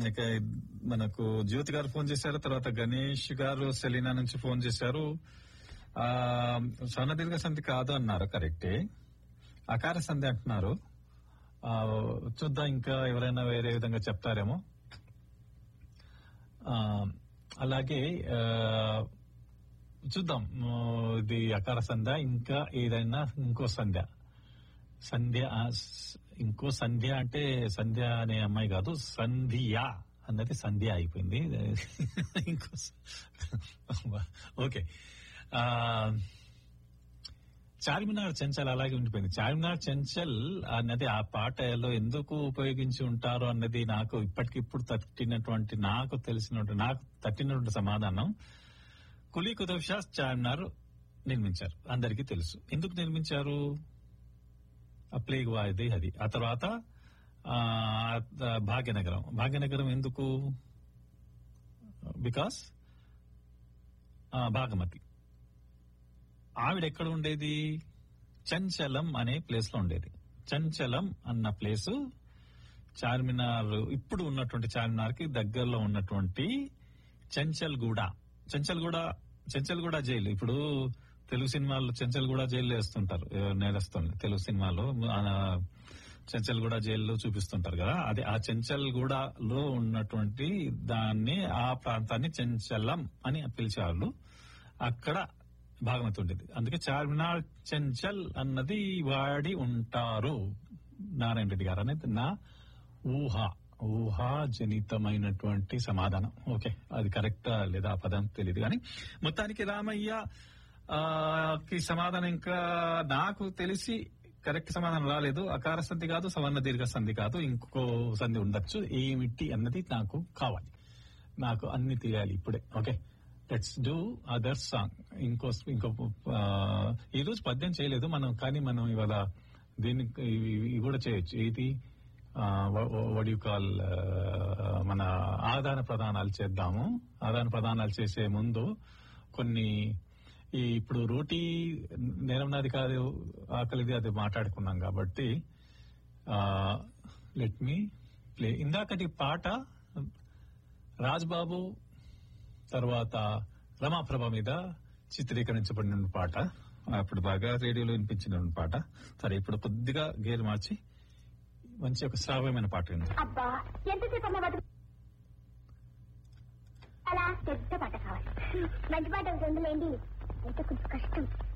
ఇక మనకు జ్యోతి గారు ఫోన్ చేశారు తర్వాత గణేష్ గారు సెలీనా నుంచి ఫోన్ చేశారు ఆ స్వర్ణదీర్ఘ సంధి కాదు అన్నారు కరెక్టే అకార సంధి అంటున్నారు ఆ, చూద్దాం ఇంకా ఎవరైనా వేరే విధంగా చెప్తారేమో ఆ, అలాగే ఆ, చూద్దాం ఆ, ఇది అకార సంధ్య ఇంకా ఏదైనా ఇంకో సంధ్య సంధ్య ఆ, స్- ఇంకో సంధ్య అంటే సంధ్య అనే అమ్మాయి కాదు సంధ్య అన్నది సంధ్య అయిపోయింది ఇంకో స- ఓకే ఆ, చార్మినార్ చెంచల్ అలాగే ఉండిపోయింది చార్మినార్ చెంచల్ అన్నది ఆ పాటలో ఎందుకు ఉపయోగించి ఉంటారు అన్నది నాకు ఇప్పటికిప్పుడు తట్టినటువంటి నాకు తెలిసినటువంటి నాకు తట్టినటువంటి సమాధానం కులీ కుతుబ్ షా చార్మినార్ నిర్మించారు అందరికీ తెలుసు ఎందుకు నిర్మించారు ఆ ప్లేగ్ వాయిది అది ఆ తర్వాత ఆ, భాగ్యనగరం భాగ్యనగరం ఎందుకు బికాస్ భాగమతి ఆవిడ ఎక్కడ ఉండేది చంచలం అనే ప్లేస్ లో ఉండేది చంచలం అన్న ప్లేస్ చార్మినార్ ఇప్పుడు ఉన్నటువంటి చార్మినార్ కి దగ్గరలో ఉన్నటువంటి చంచల్గూడ చంచల్గూడ చంచల్గూడ జైలు ఇప్పుడు తెలుగు సినిమాల్లో చంచల్గూడ జైల్లో వేస్తుంటారు ఏ- నేరస్తుల్ని తెలుగు సినిమాలో ఆ, చంచల్గూడ జైల్లో చూపిస్తుంటారు కదా అది ఆ చెంచల్గూడలో ఉన్నటువంటి దాన్ని ఆ ప్రాంతాన్ని చెంచలం అని పిలిచేవాళ్ళు అక్కడ భాగమతి ఉండేది అందుకే చార్మినార్ చెంచల్ అన్నది వాడి ఉంటారు నారాయణ రెడ్డి గారు అనేది నా ఊహ ఊహాజనితమైనటువంటి సమాధానం ఓకే అది కరెక్టా లేదా ఆ పదం తెలియదు కానీ మొత్తానికి రామయ్య ఆ, కి సమాధానం ఇంకా నాకు తెలిసి కరెక్ట్ సమాధానం రాలేదు అకార సంధి కాదు సవర్ణ దీర్ఘ సంధి కాదు ఇంకో సంధి ఉండొచ్చు ఏమిటి అన్నది నాకు కావాలి నాకు అన్ని తెలియాలి ఇప్పుడే okay let's do other song ఇంకో ఇంకో ఆ, ఈ రోజు పద్యం చేయలేదు మనం కానీ మనం ఇవాళ దీన్ని ఇవి ఇవి కూడా చేయొచ్చు ఇది వడ్ యూ కాల్ మన ఆదాన ప్రదానాలు చేద్దాము ఆదాన ప్రదానాలు చేసే ముందు కొన్ని ఈ ఇప్పుడు రోటీ నేరం నాది కాదు ఆకలిది అది మాట్లాడుకున్నాం కాబట్టి లెట్ మీ ప్లే ఇందాకటి పాట రాజ్బాబు తర్వాత రమాప్రభ మీద చిత్రీకరించబడిన పాట అప్పుడు బాగా రేడియోలో వినిపించిన పాట సరే ఇప్పుడు కొద్దిగా గేర్ మార్చి మంచి ఒక శ్రావ్యమైన పాట విందాం అబ్బా ఎంతసేపు అమ్మా బతుకు అలా పెద్ద పాట కావాలి మంచి పాట ఒకటి ఉందిలేండి అయితే కొంచెం కష్టం